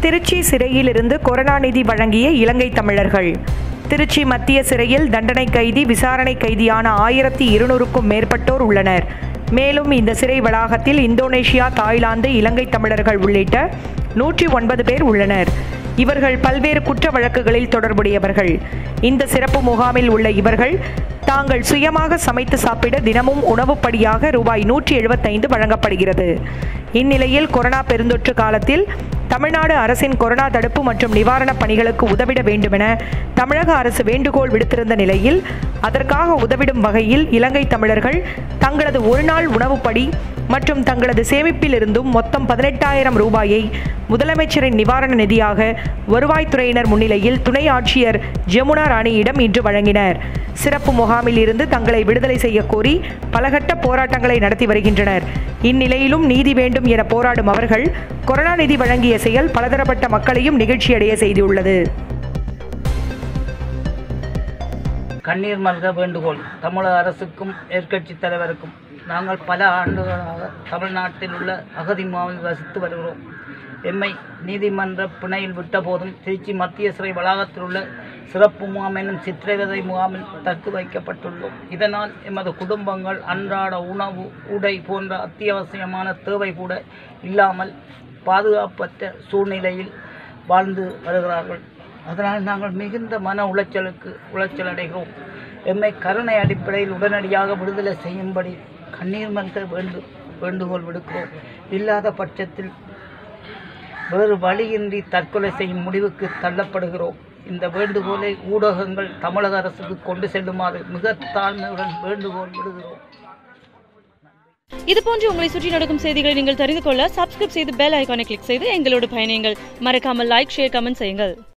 திருச்சி சிறையில் இருந்து கொரோனா நிதி வழங்கிய இலங்கை தமிழர்கள் திருச்சி மத்திய சிறையில் தண்டனை கைதி விசாரணை கைதியான ஆயிரத்தி இருநூறுக்கும் மேற்பட்டோர் உள்ளனர் மேலும் இந்த சிறை வளாகத்தில் இந்தோனேஷியா தாய்லாந்து இலங்கை தமிழர்கள் உள்ளிட்ட நூற்றி ஒன்பது பேர் உள்ளனர் இவர்கள் பல்வேறு குற்ற வழக்குகளில் தொடர்புடையவர்கள் இந்த சிறப்பு முகாமில் உள்ள இவர்கள் தாங்கள் சுயமாக சமைத்து சாப்பிட தினமும் உணவுப்படியாக ரூபாய் நூற்றி எழுபத்தைந்து வழங்கப்படுகிறது இந்நிலையில் கொரோனா பெருந்தொற்று காலத்தில் தமிழ்நாடு அரசின் கொரோனா தடுப்பு மற்றும் நிவாரணப் பணிகளுக்கு உதவிட வேண்டுமென தமிழக அரசு வேண்டுகோள் விடுத்திருந்த நிலையில் அதற்காக உதவிடும் வகையில் இலங்கை தமிழர்கள் தங்களது ஒருநாள் உணவுப்படி மற்றும் தங்களது சேமிப்பிலிருந்தும் மொத்தம் பதினெட்டாயிரம் ரூபாயை முதலமைச்சரின் நிவாரண நிதியாக வருவாய்த்துறையினர் முன்னிலையில் துணை ஆட்சியர் ஜமுனா ராணியிடம் இன்று வழங்கினர் சிறப்பு முகாமில் இருந்து தங்களை விடுதலை செய்ய கோரி பலகட்ட போராட்டங்களை நடத்தி வருகின்றனர் இந்நிலையிலும் நீதி வேண்டும் என போராடும் அவர்கள் கொரோனா நிதி வழங்கிய செயல் பலதரப்பட்ட மக்களையும் நிகழ்ச்சியடைய செய்துள்ளது கண்ணீர் மல்க வேண்டுகோள் தமிழக அரசுக்கும் எதிர்க்கட்சி தலைவருக்கும் நாங்கள் பல ஆண்டுகளாக தமிழ்நாட்டில் உள்ள அகதி முகாமில் வசித்து வருகிறோம் எம்மை நீதிமன்ற பிணையில் விட்ட போதும் திருச்சி மத்திய சிறை வளாகத்தில் உள்ள சிறப்பு முகாம் எனும் சித்திரவதை முகாமில் தடுத்து வைக்கப்பட்டுள்ளோம் இதனால் எமது குடும்பங்கள் அன்றாட உணவு உடை போன்ற அத்தியாவசியமான தேவை கூட இல்லாமல் பாதுகாப்பற்ற சூழ்நிலையில் வாழ்ந்து வருகிறார்கள் அதனால் நாங்கள் மிகுந்த மன உளைச்சலுக்கு உளைச்சல் அடைகிறோம் எம்மை கருணை அடிப்படையில் உடனடியாக விடுதலை செய்யும்படி கண்ணீர் மல்க வேண்டு வேண்டுகோள் விடுக்கிறோம் இல்லாத பட்சத்தில் வேறு வழியின்றி தற்கொலை செய்யும் முடிவுக்கு தள்ளப்படுகிறோம் இந்த வேண்டுகோளை ஊடகங்கள் தமிழக அரசுக்கு கொண்டு செல்லுமாறு மிக தாழ்மையுடன் வேண்டுகோள் விடுகிறோம் இது போன்று உங்களை சுற்றி நடக்கும் செய்திகளை நீங்கள் தெரிந்து கொள்ள சப்ஸ்கிரைப் செய்து பெல் ஐகானை கிளிக் செய்து எங்களோடு பயணியுங்கள் மறக்காமல் லைக் ஷேர் கமெண்ட் செய்யுங்கள்